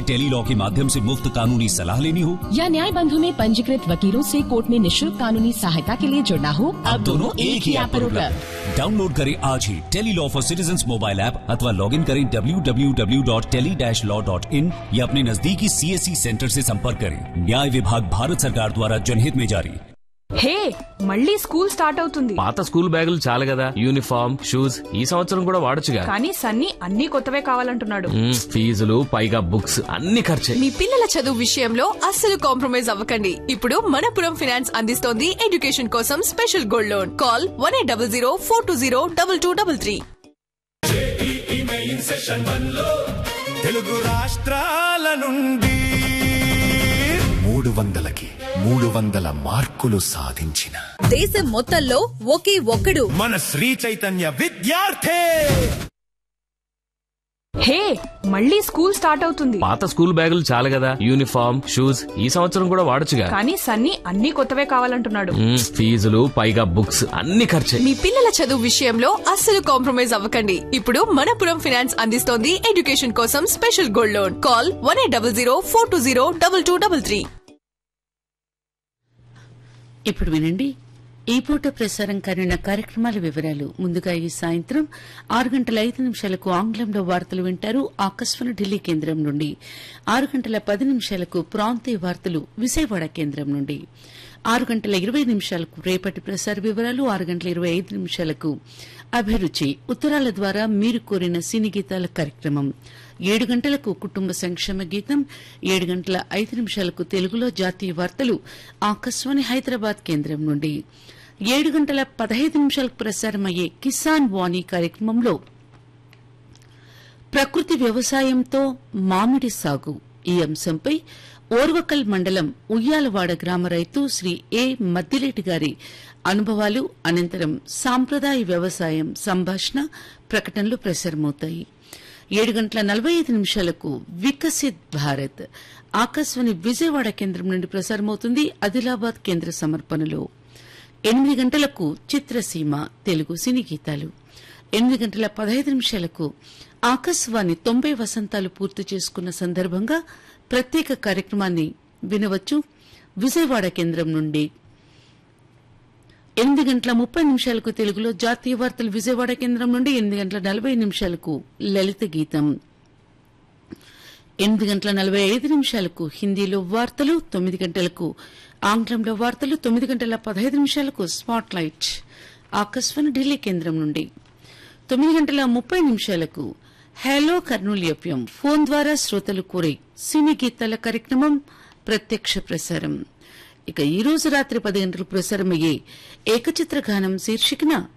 tele law के माध्यम से मुफ्त कानूनी सलाह लेनी हो या न्याय बंधु में पंजीकृत वकीलों से कोर्ट में निशुल्क कानूनी सहायता के लिए जुड़ना हो अब दोनों एक ही ऐप पर उपलब्ध डाउनलोड करें आज ही tele law for citizen mobile app अथवा लॉग इन करें www.tele-law.in या अपने नजदीकी सीएससी सेंटर से संपर्क करें न्याय विभाग भारत सरकार द्वारा जनहित में जारी హే మళ్ళీ స్కూల్ స్టార్ట్ అవుతుంది పాత స్కూల్ బ్యాగులు చాలు కదా యూనిఫామ్ షూస్ ఈ సంవత్సరం కూడా వాడొచ్చుగా కానీ సన్నీ అన్ని కొత్తవే కావాలంటున్నాడు మ్మ్, ఫీజులు పైగా బుక్స్ అన్ని ఖర్చే మీ పిల్లల చదువు విషయంలో అస్సలు కాంప్రమైజ్ అవ్వకండి ఇప్పుడు మనపురం ఫైనాన్స్ అందిస్తోంది ఎడ్యుకేషన్ కోసం special gold loan call one eight double zero four two zero double two double three Telugu రాష్ట్రాల నుండి మూడు వందలకి మూడు వందల మార్కులు సాధించిన దేశం మొత్తంలో ఒకే ఒక్కడు మన శ్రీ చైతన్య విద్యార్థి హే మళ్ళీ స్కూల్ స్టార్ట్ అవుతుంది పాత స్కూల్ బ్యాగులు చాలు కదా యూనిఫామ్ షూస్ ఈ సంవత్సరం కూడా వాడొచ్చుగా కానీ సన్నీ అన్ని కొత్తవే కావాలంటున్నాడు మ్మ్, ఫీజులు పైగా బుక్స్ అన్ని ఖర్చే మీ పిల్లల చదువు విషయంలో అస్సలు కాంప్రమైజ్ అవ్వకండి ఇప్పుడు మనపురం ఫైనాన్స్ అందిస్తోంది ఎడ్యుకేషన్ కోసం special gold loan call one eight double zero four two zero double two double three ఇప్పుడు వినండి ఈ పూట ప్రసారం కానున్న కార్యక్రమాల వివరాలు ముందుగా ఈ సాయంత్రం ఆరు గంటల ఐదు నిమిషాలకు ఆంగ్లంలో వార్తలు వింటారు ఆకాశవాణి ఢిల్లీ కేంద్రం నుండి ఆరు గంటల పది నిమిషాలకు ప్రాంతీయ వార్తలు విజయవాడ కేంద్రం నుండి ఆరు గంటల ఇరవై నిమిషాలకు రేపటి ప్రసార వివరాలు ఆరు గంటల ఇరవై ఐదు నిమిషాలకు అభిరుచి ఉత్తరాల ద్వారా మీరు కోరిన సినీ గీతాల కార్యక్రమం ఏడు గంటలకు కుటుంబ సంక్షేమ గీతం ఏడు గంటల ఐదు నిమిషాలకు తెలుగులో జాతీయ వార్తలు ఆకాశవాణి హైదరాబాద్ కేంద్రం నుండి ఏడు గంటల పదహైదు నిమిషాలకు ప్రసారమయ్యే కిసాన్ వాణి కార్యక్రమంలో ప్రకృతి వ్యవసాయంతో మామిడి సాగు ఈ అంశంపై ఓర్వకల్ మండలం ఉయ్యాలవాడ గ్రామ రైతు శ్రీ ఏ మద్దిలేటి గారి అనుభవాలు అనంతరం సాంప్రదాయ వ్యవసాయం సంభాషణ ప్రకటనలు ప్రసారమవుతాయి ఏడు గంటల నలభై ఐదు నిమిషాలకు వికసిత్ భారత్ ఆకాశవాణి విజయవాడ కేంద్రం నుండి ప్రసారమవుతుంది ఆదిలాబాద్ కేంద్ర సమర్పణలో ఎనిమిది గంటలకు చిత్రసీమ తెలుగు సినీ గీతాలు ఎనిమిది గంటల పదహైదు నిమిషాలకు ఆకాశవాణి తొంభై వసంతాలు పూర్తి చేసుకున్న సందర్భంగా ప్రత్యేక కార్యక్రమాన్ని వినవచ్చు విజయవాడ కేంద్రం నుండి ఎనిమిది గంటల ముప్పై నిమిషాలకు తెలుగులో జాతీయ వార్తలు విజయవాడ కేంద్రం నుండి ఎనిమిది గంటల నలభై నిమిషాలకు లలిత గీతం ఎనిమిది గంటల నలభై ఐదు నిమిషాలకు హిందీలో వార్తలు తొమ్మిది గంటలకు ఆంగ్లంలో వార్తలు తొమ్మిది గంటల పదహైదు నిమిషాలకు స్పాట్ లైట్ ఆకాశవాణి ఢిల్లీ కేంద్రం నుండి తొమ్మిది గంటల ముప్పై నిమిషాలకు హలో కర్నూలు ఎఫ్ఎం ఫోన్ ద్వారా శ్రోతలు కోరే సినీ గీతాల కార్యక్రమం ప్రత్యక్ష ప్రసారం ఇక ఈ రోజు రాత్రి పది గంటలకు ప్రసారమయ్యే ఏకచిత్ర గానం శీర్షికన